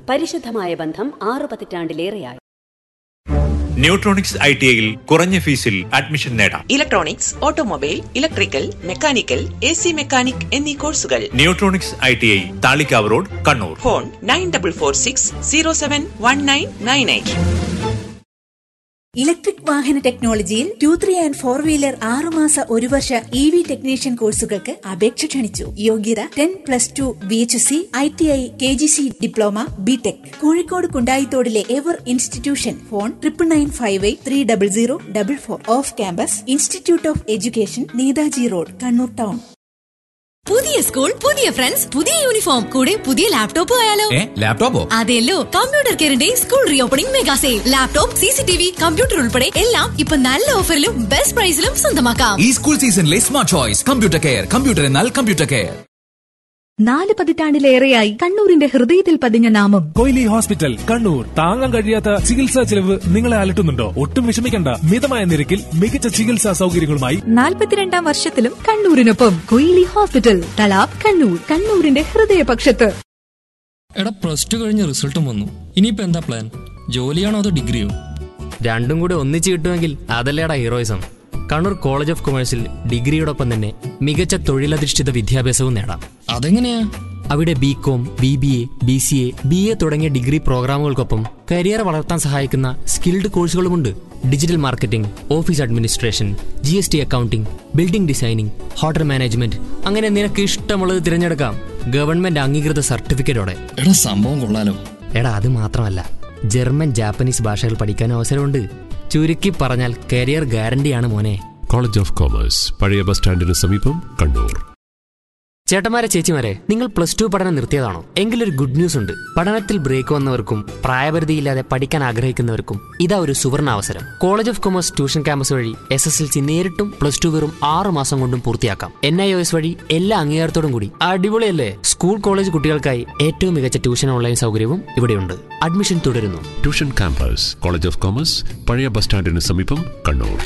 പരിശുദ്ധമായ ബന്ധം ആറു പതിറ്റാണ്ടിലേറെയായി ന്യൂട്രോണിക്സ് ഐ ടി ഐയിൽ കുറഞ്ഞ ഫീസിൽ അഡ്മിഷൻ നേടാം electronics automobile electrical mechanical A C mechanic എന്നീ കോഴ്സുകൾ Neutronics I T I Thalikkavu road Kannur phone nine double four six zero seven one nine nine eight electric വാഹന ടെക്നോളജിയിൽ two three and four wheeler ആറുമാസ ഒരു വർഷ ഇ വി ടെക്നീഷ്യൻ കോഴ്സുകൾക്ക് അപേക്ഷ ക്ഷണിച്ചു യോഗ്യത ten plus two B H C I T I K G C diploma B tech Kozhikode കുണ്ടായിത്തോടിലെ Ever institution phone triple nine five eight three double zero double four off campus institute of education Netaji road Kannur town പുതിയ school പുതിയ friends പുതിയ uniform കൂടെ പുതിയ laptop ആയാലോ ലാപ്ടോപ്പോ അതെല്ലോ computer കെയറിന്റെ school reopening mega sale laptop C C T V computer ഉൾപ്പെടെ എല്ലാം ഇപ്പൊ നല്ല ഓഫറിലും ബെസ്റ്റ് പ്രൈസിലും സ്വന്തമാക്കാം ഈ സ്കൂൾ സീസണിലെ smart choice computer care computer എന്നാൽ കമ്പ്യൂട്ടർ കെയർ നാല് പതിറ്റാണ്ടിലേറെയായി കണ്ണൂരിന്റെ ഹൃദയത്തിൽ പതിഞ്ഞ നാമം കൊയിലി ഹോസ്പിറ്റൽ കണ്ണൂർ താങ്ങാൻ കഴിയാത്ത ചികിത്സാ ചെലവ് നിങ്ങളെ അലട്ടുന്നുണ്ടോ ഒട്ടും വിഷമിക്കണ്ട മിതമായ നിരക്കിൽ മികച്ച ചികിത്സാ സൗകര്യങ്ങളുമായി നാൽപ്പത്തിരണ്ടാം വർഷത്തിലും കണ്ണൂരിനൊപ്പം കൊയിലി ഹോസ്പിറ്റൽ തലാബ് കണ്ണൂർ കണ്ണൂരിന്റെ ഹൃദയപക്ഷത്ത് എടാ പ്ലസ് ടു കഴിഞ്ഞ റിസൾട്ടും വന്നു ഇനിയിപ്പോ എന്താ പ്ലാൻ ജോലിയാണോ അതോ ഡിഗ്രിയോ രണ്ടും കൂടി ഒന്നിച്ച് കിട്ടുമെങ്കിൽ അതല്ലേടാ ഹീറോയിസം കണ്ണൂർ കോളേജ് ഓഫ് കൊമേഴ്സിൽ ഡിഗ്രിയോടൊപ്പം തന്നെ മികച്ച തൊഴിലധിഷ്ഠിത വിദ്യാഭ്യാസവും നേടാം അതെങ്ങനെയാ അവിടെ B com B B A B C A B A തുടങ്ങിയ ഡിഗ്രി പ്രോഗ്രാമുകൾക്കൊപ്പം കരിയർ വളർത്താൻ സഹായിക്കുന്ന സ്കിൽഡ് കോഴ്സുകളുമുണ്ട് digital marketing office administration G S T accounting building designing hotel management അങ്ങനെ നിനക്ക് ഇഷ്ടമുള്ളത് തിരഞ്ഞെടുക്കാം ഗവൺമെന്റ് അംഗീകൃത സർട്ടിഫിക്കറ്റോടെ എടാ സംഭവം കൊള്ളാലോ എടാ അത് മാത്രമല്ല ജർമ്മൻ ജാപ്പനീസ് ഭാഷകൾ പഠിക്കാൻ അവസരമുണ്ട് ചുരുക്കി പറഞ്ഞാൽ കരിയർ ഗ്യാരണ്ടിയാണ് മോനെ കോളേജ് ഓഫ് കോമേഴ്സ് പഴയ ബസ് സ്റ്റാൻഡിന് സമീപം കണ്ണൂർ ചേട്ടന്മാരെ ചേച്ചിമാരെ നിങ്ങൾ പ്ലസ് ടു പഠനം നിർത്തിയതാണോ എങ്കിലൊരു ഗുഡ് ന്യൂസ് ഉണ്ട് പഠനത്തിൽ ബ്രേക്ക് വന്നവർക്കും പ്രായപരിധിയില്ലാതെ പഠിക്കാൻ ആഗ്രഹിക്കുന്നവർക്കും ഇതാ ഒരു സുവർണ അവസരം college of commerce tuition campus വഴി എസ് എസ് എൽ സി നേരിട്ടും പ്ലസ് ടു വെറും ആറ് മാസം കൊണ്ടും പൂർത്തിയാക്കാം എൻ ഐ ഒ എസ് വഴി എല്ലാ അംഗീകാരത്തോടും കൂടി അടിപൊളിയല്ലേ സ്കൂൾ കോളേജ് കുട്ടികൾക്കായി ഏറ്റവും മികച്ച ട്യൂഷൻ ഓൺലൈൻ സൗകര്യവും ഇവിടെയുണ്ട് അഡ്മിഷൻ തുടരുന്നു tuition campus college of commerce പഴയ ബസ് സ്റ്റാൻഡിന് സമീപം കണ്ണൂർ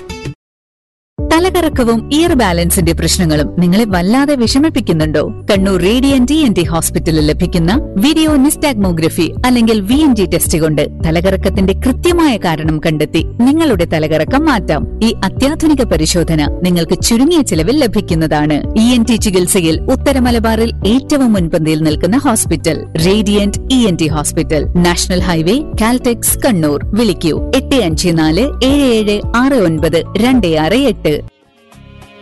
തലകറക്കവും ഇയർ ബാലൻസിന്റെ പ്രശ്നങ്ങളും നിങ്ങളെ വല്ലാതെ വിഷമിപ്പിക്കുന്നുണ്ടോ Kannur radiant T N T ഹോസ്പിറ്റലിൽ ലഭിക്കുന്ന വീഡിയോ നിസ്റ്റാഗ്മോഗ്രഫി അല്ലെങ്കിൽ വി എൻ ജി ടെസ്റ്റ് കൊണ്ട് തലകറക്കത്തിന്റെ കൃത്യമായ കാരണം കണ്ടെത്തി നിങ്ങളുടെ തലകറക്കം മാറ്റാം ഈ അത്യാധുനിക പരിശോധന നിങ്ങൾക്ക് ചുരുങ്ങിയ ചിലവിൽ ലഭിക്കുന്നതാണ് ഇ എൻ ടി ചികിത്സയിൽ ഉത്തര മലബാറിൽ ഏറ്റവും മുൻപന്തിയിൽ നിൽക്കുന്ന hospital radiant E N T hospital national highway Caltex Kannur വിളിക്കൂ എട്ട് അഞ്ച് നാല് ഏഴ് ഏഴ് ആറ് ഒൻപത് രണ്ട് ആറ് എട്ട്